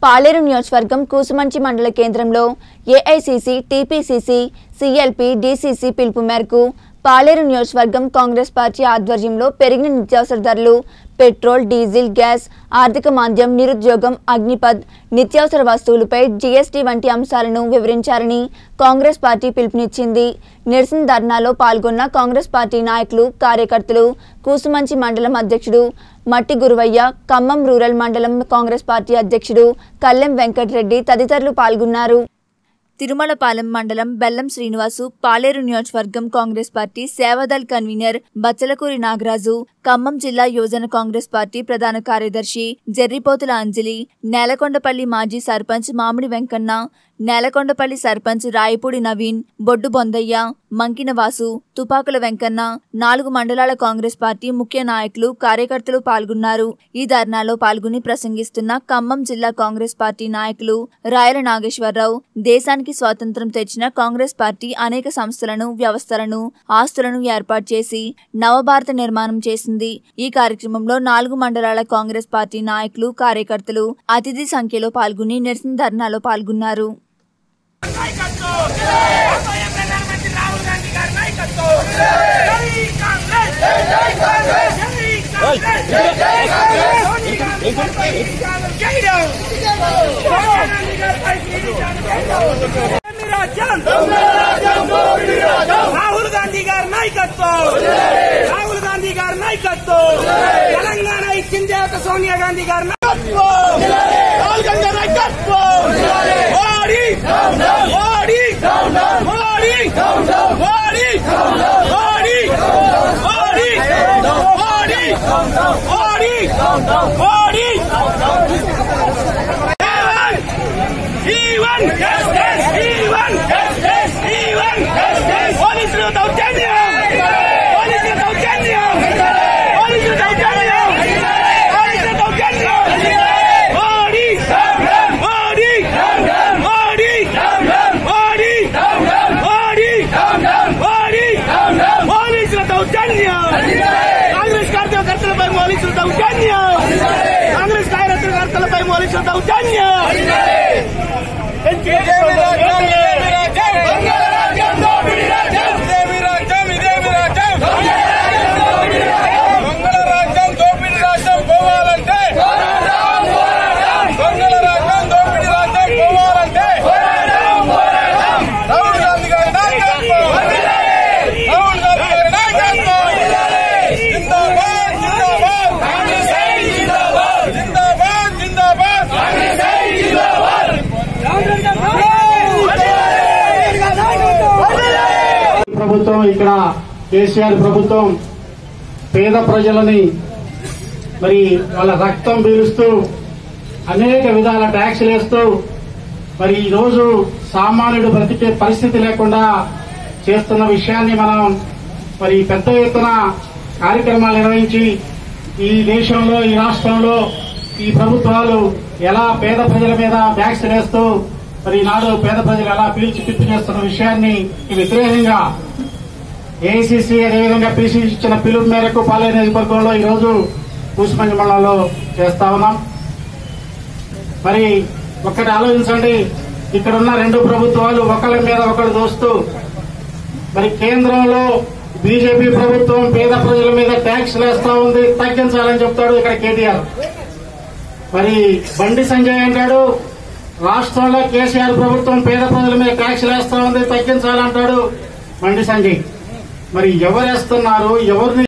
పాలేరు నియోజకవర్గం కూసుమంచి మండల కేంద్రంలో ఏఐసిసి టీపీసీసీ సిఎల్పి డీసీసీ పిలుపు మేరకు పాలేరు నియోజకవర్గం కాంగ్రెస్ పార్టీ ఆధ్వర్యంలో పెరిగిన నిత్యావసర ధరలు పెట్రోల్ డీజిల్ గ్యాస్ ఆర్థిక మాంద్యం నిరుద్యోగం అగ్నిపథ్ నిత్యావసర వస్తువులపై జీఎస్టీ వంటి అంశాలను వివరించారని కాంగ్రెస్ పార్టీ పిలుపునిచ్చింది నిరసన ధర్నాలో పాల్గొన్న కాంగ్రెస్ పార్టీ నాయకులు కార్యకర్తలు కూసుమంచి మండలం అధ్యక్షుడు మట్టి గురువయ్య ఖమ్మం రూరల్ మండలం కాంగ్రెస్ పార్టీ అధ్యక్షుడు కల్లెం వెంకటరెడ్డి తదితరులు పాల్గొన్నారు తిరుమలపాలెం మండలం బెల్లం శ్రీనివాసు పాలేరు నియోజకవర్గం Congress party Sevadal convener Bachalakuri Nagaraju Khammam జిల్లా యువజన కాంగ్రెస్ పార్టీ ప్రధాన కార్యదర్శి జర్రిపోతుల అంజలి నేలకొండపల్లి మాజీ సర్పంచ్ మామిడి వెంకన్న నేలకొండపల్లి సర్పంచ్ రాయపూడి నవీన్ బొడ్డు బొందయ్య మంకిన వాసు తుపాకుల వెంకన్న నాలుగు మండలాల కాంగ్రెస్ పార్టీ ముఖ్య నాయకులు కార్యకర్తలు పాల్గొన్నారు ఈ ధర్నాలో పాల్గొని ప్రసంగిస్తున్న ఖమ్మం జిల్లా కాంగ్రెస్ పార్టీ నాయకులు రాయల నాగేశ్వరరావు దేశానికి స్వాతంత్రం తెచ్చిన కాంగ్రెస్ పార్టీ అనేక సంస్థలను వ్యవస్థలను ఆస్తులను ఏర్పాటు చేసి నవభారత నిర్మాణం చేసింది ఈ కార్యక్రమంలో నాలుగు మండలాల కాంగ్రెస్ పార్టీ నాయకులు కార్యకర్తలు అతిథి సంఖ్యలో పాల్గొని నిరసన ధర్నాలో పాల్గొన్నారు నాయకత్వం అబ్బాయి ప్రధానమంత్రి రాహుల్ గాంధీ గారి నాయకత్వం జై కాంగ్రెస్ జై కాంగ్రెస్ జై కాంగ్రెస్ సోనియా గాంధీ గారిపై విచారణ చేయడం సోనియా గాంధీ గారిపై విచారణ చేయడం మీ రాజ్యం రాహుల్ గాంధీ గారి నాయకత్వం రాహుల్ గాంధీ గారి నాయకత్వం తెలంగాణ ఇచ్చింది ఒక సోనియా గాంధీ గారి నాయకత్వం రాహుల్ గాంధీ గారి నాయకత్వం Modi Modi Modi Modi Modi Modi Modi Modi even even even పోలీసులు దౌర్జన్యం పోలీసులు దౌర్జన్యం పోలీసులు దౌర్జన్యం పోలీసులు దౌర్జన్యం మోడీ మోడీ మోడీ మోడీ మోడీ మోడీ పోలీసుల దౌర్జన్యం కాంగ్రెస్ కార్యకర్తలపై పోలీసుల దౌర్జన్యం కాంగ్రెస్ కార్యకర్తలపై పోలీసుల దౌర్జన్యం దొంగల రాజ్యం దోపిడి రాజ్యం పోవాలంటే దొంగల రాజ్యం దోపిడి రాజ్యం పోవాలంటే రాహుల్ గాంధీ గారి నాయకత్వం రాహుల్ గాంధీ గారి నాయకత్వం జిందాబాద్ జిందాబాద్ జిందాబాద్ జిందాబాద్ ప్రభుత్వం ఇక్కడ కేసీఆర్ ప్రభుత్వం పేద ప్రజలని మరి వాళ్ళ రక్తం పీలుస్తూ అనేక విధాల ట్యాక్సులు వేస్తూ మరి ఈ రోజు సామాన్యుడు బ్రతికే పరిస్థితి లేకుండా చేస్తున్న విషయాన్ని మనం మరి పెద్ద ఎత్తున కార్యక్రమాలు నిర్వహించి ఈ దేశంలో ఈ రాష్ట్రంలో ఈ ప్రభుత్వాలు ఎలా పేద ప్రజల మీద ట్యాక్స్ వేస్తూ మరి ఈనాడు పేద ప్రజలు ఎలా పీల్చి పిప్పి చేస్తున్న విషయాన్ని వ్యతిరేకంగా ఏఐసిసి అదేవిధంగా పిసిసి ఇచ్చిన పిలుపు మేరకు పాలేరు నియోజకవర్గంలో ఈరోజు కూసుమంచి మండలంలో చేస్తా ఉన్నాం మరి ఒక్కటి ఆలోచించండి ఇక్కడ ఉన్న రెండు ప్రభుత్వాలు ఒకళ్ళ మీద ఒకళ్ళు దోస్తూ మరి కేంద్రంలో బీజేపీ ప్రభుత్వం పేద ప్రజల మీద ట్యాక్స్ వేస్తా ఉంది తగ్గించాలని చెప్తాడు ఇక్కడ కేటీఆర్ మరి బండి సంజయ్ అంటాడు రాష్ట్రంలో కేసీఆర్ ప్రభుత్వం పేద ప్రజల మీద ట్యాక్స్ వేస్తా ఉంది తగ్గించాలంటాడు బండి సంజయ్ మరి ఎవరు వేస్తున్నారు ఎవరిని